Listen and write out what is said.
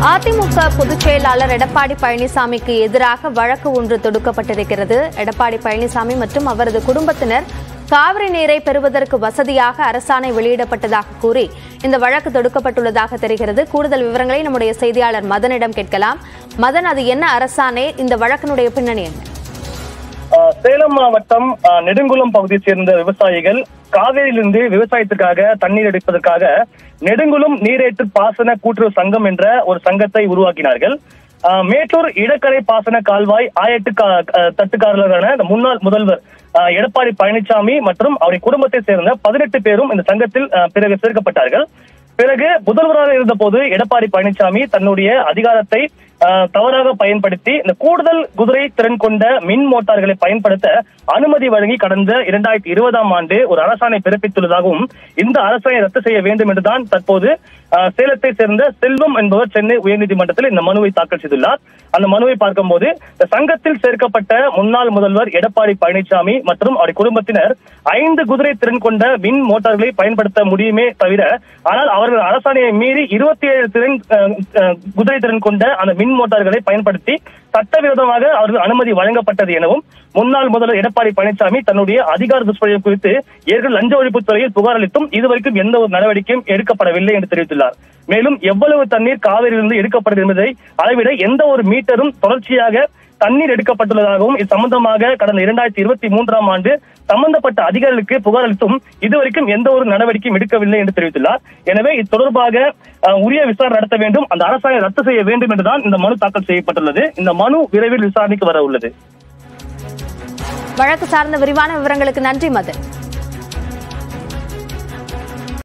அதிமுக பொதுச் செயலாளர் எடப்பாடி பழனிசாமிக்கு எதிராக வழக்கு ஒன்று தொடுக்கப்பட்டிருக்கிறது எடப்பாடி பழனிசாமி மற்றும் அவரது குடும்பத்தினர் காவிரி நீரை பெறுவதற்கு வசதியாக அரசாணை வெளியிடப்பட்டதாக கூறி இந்த வழக்கு தொடுக்கப்பட்டுள்ளதாக தெரிகிறது கூடுதல் விவரங்களை நம்முடைய செய்தியாளர் மதனிடம் கேட்கலாம் மதன் அது என்ன அரசாணை இந்த வழக்கினுடைய பின்னணி என்ன ஆஹ் சேலம் மாவட்டம் ஆஹ் நெடுங்குளம் பகுதியைச் சேர்ந்த விவசாயிகள் காவேரியிலிருந்து விவசாயத்திற்காக தண்ணீர் எடுப்பதற்காக நெடுங்குளம் நீரேற்று பாசன கூட்டுறவு சங்கம் என்ற ஒரு சங்கத்தை உருவாக்கினார்கள் ஆஹ் மேட்டூர் இடக்கரை பாசன கால்வாய் ஆயட்டு கா- ஆஹ் தட்டுக்காரர்களான இந்த முன்னாள் முதல்வர் ஆஹ் எடப்பாடி பழனிசாமி மற்றும் அவருடைய குடும்பத்தை சேர்ந்த பதினெட்டு பேரும் இந்த சங்கத்தில் ஆஹ் பிறகு சேர்க்கப்பட்டார்கள் பிறகு முதல்வராக இருந்த போது எடப்பாடி பழனிசாமி தன்னுடைய அதிகாரத்தை ஆஹ், தவறாக பயன்படுத்தி இந்த கூடுதல் குதிரை திறன் கொண்ட மின் மோட்டார்களை பயன்படுத்த அனுமதி வழங்கி கடந்த இரண்டாயிரத்தி இருபதாம் ஆண்டு ஒரு அரசாணை பிறப்பித்துள்ளதாகவும் இந்த அரசாணை ரத்து செய்ய வேண்டும் என்றுதான் தற்போது ஆஹ், சேலத்தை சேர்ந்த செல்வம் என்பவர் சென்னை உயர்நீதிமன்றத்தில் இந்த மனுவை தாக்கல் செய்துள்ளார் அந்த மனுவை பார்க்கும்போது இந்த சங்கத்தில் சேர்க்கப்பட்ட முன்னாள் முதல்வர் எடப்பாடி பழனிசாமி மற்றும் அவருடைய குடும்பத்தினர் ஐந்து குதிரை திறன் கொண்ட மின் மோட்டார்களை பயன்படுத்த முடியுமே தவிர ஆனால் அவர்கள் அரசாணையை மீறி இருபத்தி ஏழு திறன் அஹ், அஹ், குதிரை திறன் கொண்ட அந்த மின் மோட்டார்களை பயன்படுத்தி சட்டவிரோதமாக அவர்கள் அனுமதி வழங்கப்பட்டது எனவும் முன்னாள் முதல்வர் எடப்பாடி பழனிசாமி தன்னுடைய அதிகார துஷ்பிரயோகம் குறித்து ஏற்கனவே லஞ்ச ஒழிப்புத் துறையில் புகார் அளித்தும் இதுவரைக்கும் எந்த ஒரு நடவடிக்கையும் எடுக்கப்படவில்லை என்று தெரிவித்துள்ளார் மேலும் எவ்வளவு தண்ணீர் காவிரியிலிருந்து எடுக்கப்படுது என்பதை அளவிட எந்த ஒரு மீட்டரும் தொடர்ச்சியாக தண்ணீர் எடுக்கப்பட்டுள்ளதாகவும் இது சம்பந்தமாக கடந்த இரண்டாயிரத்தி இருபத்தி மூன்றாம் ஆண்டு சம்பந்தப்பட்ட அதிகாரிகளுக்கு புகார் அளித்தும் இதுவரைக்கும் எந்த ஒரு நடவடிக்கையும் எடுக்கவில்லை என்று தெரிவித்துள்ளார் எனவே இது தொடர்பாக அஹ், உரிய விசாரணை நடத்த வேண்டும் அந்த அரசாணை ரத்து செய்ய வேண்டும் என்றுதான் இந்த மனு தாக்கல் செய்யப்பட்டுள்ளது இந்த மனு விரைவில் விசாரணைக்கு வர உள்ளது வழக்கு சார்ந்த விரிவான விவரங்களுக்கு நன்றி மதன்